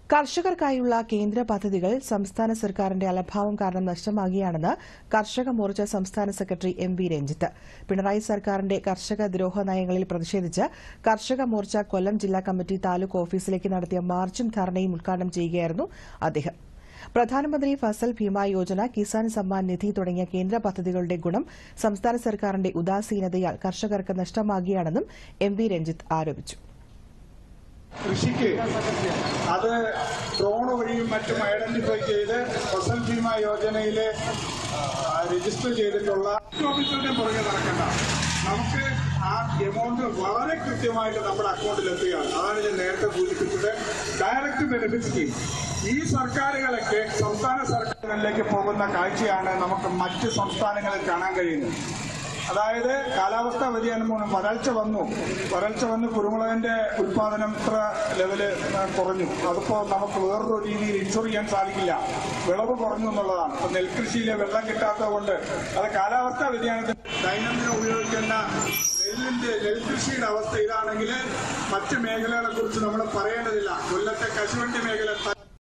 കർഷകർക്കായുള്ള കേന്ദ്ര പദ്ധതികൾ സംസ്ഥാന സർക്കാരിന്റെ അലംഭാവം കാരണം നഷ്ടമാകുകയാണെന്ന് കർഷക മോർച്ച സംസ്ഥാന secretary M V Ranjith Pinarayi സർക്കാരിന്റെ കർഷക ദ്രോഹ നയങ്ങളിൽ പ്രതിഷേധിച്ച് കർഷക മോർച്ച കൊല്ലം ജില്ലാ കമ്മിറ്റി താലൂക്ക് ഓഫീസിലേക്ക് നടത്തിയ മാർച്ചും ധർണയും ഉദ്ഘാടനം ചെയ്യുകയായിരുന്നു അദ്ദേഹം പ്രധാനമന്ത്രി ഫസൽ ഭീമ യോജന കിസാൻ സമ്മാൻ നിധി തുടങ്ങിയ കേന്ദ്ര പദ്ധതികളുടെ ഗുണം സംസ്ഥാന സർക്കാരിന്റെ ഉദാസീനതയാൽ കർഷകർക്ക് നഷ്ടമാകുകയാണെന്നും എം വി രഞ്ജിത്ത് ആരോപിച്ചു കൃഷിക്ക് അത് ഡ്രോൺ വഴിയും മറ്റും ഐഡന്റിഫൈ ചെയ്ത് ഫസൽ ഭീമ യോജനയിൽ രജിസ്റ്റർ ചെയ്തിട്ടുള്ള ഓഫീസറുടെ പുറകെ നടക്കണ്ട നമുക്ക് ആ എമൗണ്ട് വളരെ കൃത്യമായിട്ട് നമ്മുടെ അക്കൗണ്ടിൽ എത്തുകയാണ് അതാണ് ഞാൻ നേരത്തെ സൂചിപ്പിച്ചത് ഡയറക്റ്റ് ബെനിഫിറ്റ് സ്കീം ഈ സർക്കാരുകളൊക്കെ സംസ്ഥാന സർക്കാരുകളിലേക്ക് പോകുന്ന കാഴ്ചയാണ് നമുക്ക് മറ്റ് സംസ്ഥാനങ്ങളിൽ കാണാൻ കഴിയുന്നത് അതായത് കാലാവസ്ഥാ വ്യതിയാനം മൂലം വരൾച്ച വന്നു വരൾച്ച വന്ന് കുരുമുളകിന്റെ ഉൽപാദനം ഇത്ര ലെവല് ആ, കുറഞ്ഞു അതിപ്പോ നമുക്ക് വേറൊരു രീതിയിൽ ഇൻഷുർ ചെയ്യാൻ സാധിക്കില്ല വിളവ് കുറഞ്ഞു എന്നുള്ളതാണ് ഇപ്പൊ നെൽകൃഷിയിലെ വെള്ളം കിട്ടാത്തത് കൊണ്ട് അത് കാലാവസ്ഥാ വ്യതിയാനത്തിന് ദൈനംദിനം ഉപയോഗിക്കുന്ന നെല്ലിന്റെ നെൽകൃഷിയുടെ അവസ്ഥ ഇതാണെങ്കിൽ മറ്റ് മേഖലകളെ കുറിച്ച് നമ്മൾ പറയേണ്ടതില്ല കൊല്ലത്തെ കശുവണ്ടി മേഖല